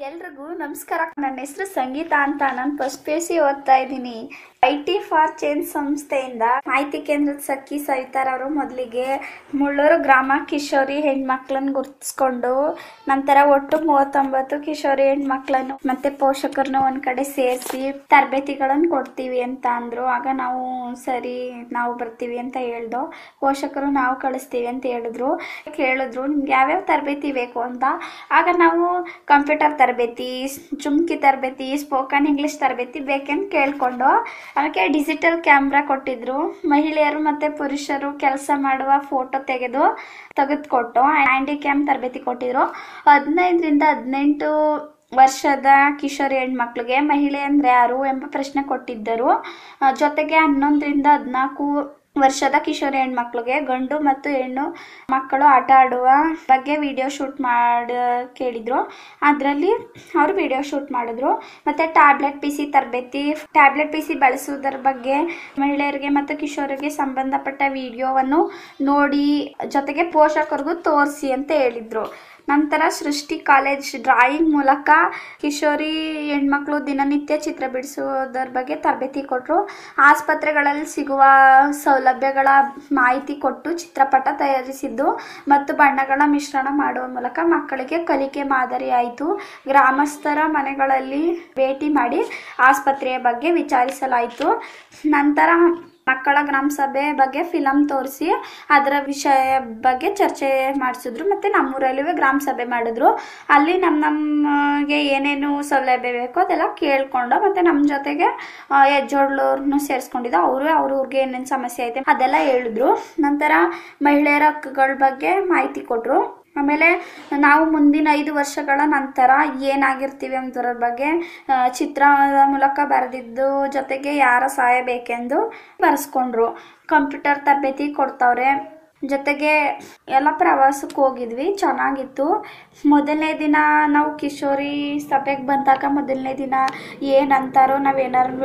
ಎಲ್ರಿಗೂ ನಮಸ್ಕಾರ ನನ್ನ ಹೆಸರು ಸಂಗೀತ ಅಂತ ನಾನು ಫಸ್ಟ್ ಪಿ ಯು ಸಿ ಓದ್ತಾ ಇದ್ದೀನಿ ಐ ಟಿ ಫಾರ್ ಚೇಂಜ್ ಸಂಸ್ಥೆಯಿಂದ ಮಾಹಿತಿ ಕೇಂದ್ರದ ಸಖಿ ಸವಿತಾರ್ ಅವರು ಮೊದಲಿಗೆ ಮುಳ್ಳೂರು ಗ್ರಾಮ ಕಿಶೋರಿ ಹೆಣ್ಮಕ್ಳನ್ನ ಗುರ್ತಿಸ್ಕೊಂಡು ನಂತರ ಒಟ್ಟು ಮೂವತ್ತೊಂಬತ್ತು ಕಿಶೋರಿ ಹೆಣ್ಮಕ್ಳನ್ನು ಮತ್ತೆ ಪೋಷಕರನ್ನ ಒಂದ್ ಕಡೆ ಸೇರಿಸಿ ತರಬೇತಿಗಳನ್ನು ಕೊಡ್ತೀವಿ ಅಂತ ಅಂದ್ರು ಆಗ ನಾವು ಸರಿ ನಾವು ಬರ್ತೀವಿ ಅಂತ ಹೇಳ್ದೋ ಪೋಷಕರು ನಾವು ಕಳಿಸ್ತೀವಿ ಅಂತ ಹೇಳಿದ್ರು ಕೇಳಿದ್ರು ನಿಮ್ಗೆ ಯಾವ್ಯಾವ ತರಬೇತಿ ಬೇಕು ಅಂತ ಆಗ ನಾವು ಕಂಪ್ಯೂಟರ್ ತರಬೇತಿ ಚುಮ್ಕಿ ತರಬೇತಿ ಸ್ಪೋಕನ್ ಇಂಗ್ಲಿಷ್ ತರಬೇತಿ ಬೇಕೆಂದು ಕೇಳ್ಕೊಂಡು ಅದಕ್ಕೆ ಡಿಜಿಟಲ್ ಕ್ಯಾಮ್ರಾ ಕೊಟ್ಟಿದ್ರು ಮಹಿಳೆಯರು ಮತ್ತು ಪುರುಷರು ಕೆಲಸ ಮಾಡುವ ಫೋಟೋ ತೆಗೆದು ತೆಗೆದುಕೊಟ್ಟು ಹ್ಯಾಂಡಿ ಕ್ಯಾಮ್ ತರಬೇತಿ ಕೊಟ್ಟಿದ್ರು ಹದಿನೈದರಿಂದ ಹದಿನೆಂಟು ವರ್ಷದ ಕಿಶೋರಿ ಹೆಣ್ಮಕ್ಳಿಗೆ ಮಹಿಳೆ ಅಂದರೆ ಯಾರು ಎಂಬ ಪ್ರಶ್ನೆ ಕೊಟ್ಟಿದ್ದರು ಆ, ಜೊತೆಗೆ ಹನ್ನೊಂದರಿಂದ ಹದಿನಾಲ್ಕು ವರ್ಷದ ಕಿಶೋರಿ ಹೆಣ್ಮಕ್ಳಿಗೆ ಗಂಡು ಮತ್ತು ಹೆಣ್ಣು ಮಕ್ಕಳು ಆಟ ಆಡುವ ಬಗ್ಗೆ ವಿಡಿಯೋ ಶೂಟ್ ಮಾಡ ಕೇಳಿದ್ರು ಅದರಲ್ಲಿ ಅವರು ವಿಡಿಯೋ ಶೂಟ್ ಮಾಡಿದ್ರು ಮತ್ತು ಟ್ಯಾಬ್ಲೆಟ್ ಪಿ ಸಿ ತರಬೇತಿ ಟ್ಯಾಬ್ಲೆಟ್ ಪಿ ಸಿ ಬಳಸುವುದರ ಬಗ್ಗೆ ಮಹಿಳೆಯರಿಗೆ ಮತ್ತು ಕಿಶೋರಿಗೆ ಸಂಬಂಧಪಟ್ಟ ವಿಡಿಯೋವನ್ನು ನೋಡಿ ಜೊತೆಗೆ ಪೋಷಕರಿಗೂ ತೋರಿಸಿ ಅಂತ ಹೇಳಿದ್ರು ನಂತರ ಸೃಷ್ಟಿ ಕಾಲೇಜ್ ಡ್ರಾಯಿಂಗ್ ಮೂಲಕ ಕಿಶೋರಿ ಹೆಣ್ಮಕ್ಳು ದಿನನಿತ್ಯ ಚಿತ್ರ ಬಿಡಿಸುವುದರ ಬಗ್ಗೆ ತರಬೇತಿ ಕೊಟ್ಟರು ಆಸ್ಪತ್ರೆಗಳಲ್ಲಿ ಸಿಗುವ ಸೌಲಭ್ಯಗಳ ಮಾಹಿತಿ ಕೊಟ್ಟು ಚಿತ್ರಪಟ ತಯಾರಿಸಿದ್ದು ಮತ್ತು ಬಣ್ಣಗಳ ಮಿಶ್ರಣ ಮಾಡುವ ಮೂಲಕ ಮಕ್ಕಳಿಗೆ ಕಲಿಕೆ ಮಾದರಿ ಆಯಿತು ಗ್ರಾಮಸ್ಥರ ಮನೆಗಳಲ್ಲಿ ಭೇಟಿ ಮಾಡಿ ಆಸ್ಪತ್ರೆಯ ಬಗ್ಗೆ ವಿಚಾರಿಸಲಾಯಿತು ನಂತರ ಮಕ್ಕಳ ಗ್ರಾಮ ಸಭೆ ಬಗ್ಗೆ ಫಿಲಮ್ ತೋರಿಸಿ ಅದರ ವಿಷಯ ಬಗ್ಗೆ ಚರ್ಚೆ ಮಾಡಿಸಿದ್ರು ಮತ್ತು ನಮ್ಮೂರಲ್ಲೂ ಗ್ರಾಮ ಸಭೆ ಮಾಡಿದ್ರು ಅಲ್ಲಿ ನಮ್ಮ ನಮಗೆ ಏನೇನು ಸೌಲಭ್ಯ ಬೇಕೋ ಅದೆಲ್ಲ ಕೇಳ್ಕೊಂಡು ಮತ್ತು ನಮ್ಮ ಜೊತೆಗೆ ಹೆಜ್ಜೋಳ್ಳವ್ರನ್ನೂ ಸೇರಿಸ್ಕೊಂಡಿದ್ದು ಅವರು ಅವ್ರ ಊರಿಗೆ ಏನೇನು ಸಮಸ್ಯೆ ಐತೆ ಅದೆಲ್ಲ ಹೇಳಿದ್ರು ನಂತರ ಮಹಿಳೆಯರ ಹಕ್ಕುಗಳ ಬಗ್ಗೆ ಮಾಹಿತಿ ಕೊಟ್ಟರು ಆಮೇಲೆ ನಾವು ಮುಂದಿನ ಐದು ವರ್ಷಗಳ ನಂತರ ಏನಾಗಿರ್ತೀವಿ ಅನ್ನೋದ್ರ ಬಗ್ಗೆ ಆ, ಚಿತ್ರದ ಮೂಲಕ ಬರೆದಿದ್ದು ಜೊತೆಗೆ ಯಾರ ಸಹಾಯ ಬೇಕೆಂದು ಬರೆಸ್ಕೊಂಡ್ರು ಕಂಪ್ಯೂಟರ್ ತರಬೇತಿ ಕೊಡ್ತಾವ್ರೆ ಜೊತೆಗೆ ಎಲ್ಲ ಪ್ರವಾಸಕ್ಕೆ ಹೋಗಿದ್ವಿ ಚೆನ್ನಾಗಿತ್ತು ಮೊದಲನೇ ದಿನ ನಾವು ಕಿಶೋರಿ ಸಭೆಗೆ ಬಂದಾಗ ಮೊದಲನೇ ದಿನ ಏನಂತಾರೋ ನಾವು ಏನಾರು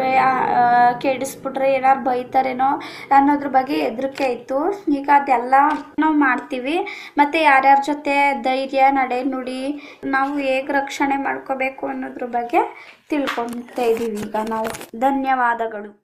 ಕೆಡಿಸ್ಬಿಟ್ರೆ ಏನಾರು ಬೈತಾರೇನೋ ಅನ್ನೋದ್ರ ಬಗ್ಗೆ ಹೆದರಿಕೆ ಇತ್ತು ಈಗ ಅದೆಲ್ಲ ನಾವು ಮಾಡ್ತೀವಿ ಮತ್ತು ಯಾರ್ಯಾರ ಜೊತೆ ಧೈರ್ಯ ನಡೆ ನುಡಿ ನಾವು ಹೇಗೆ ರಕ್ಷಣೆ ಮಾಡ್ಕೋಬೇಕು ಅನ್ನೋದ್ರ ಬಗ್ಗೆ ತಿಳ್ಕೊತಾ ಇದ್ದೀವಿ ಈಗ ನಾವು ಧನ್ಯವಾದಗಳು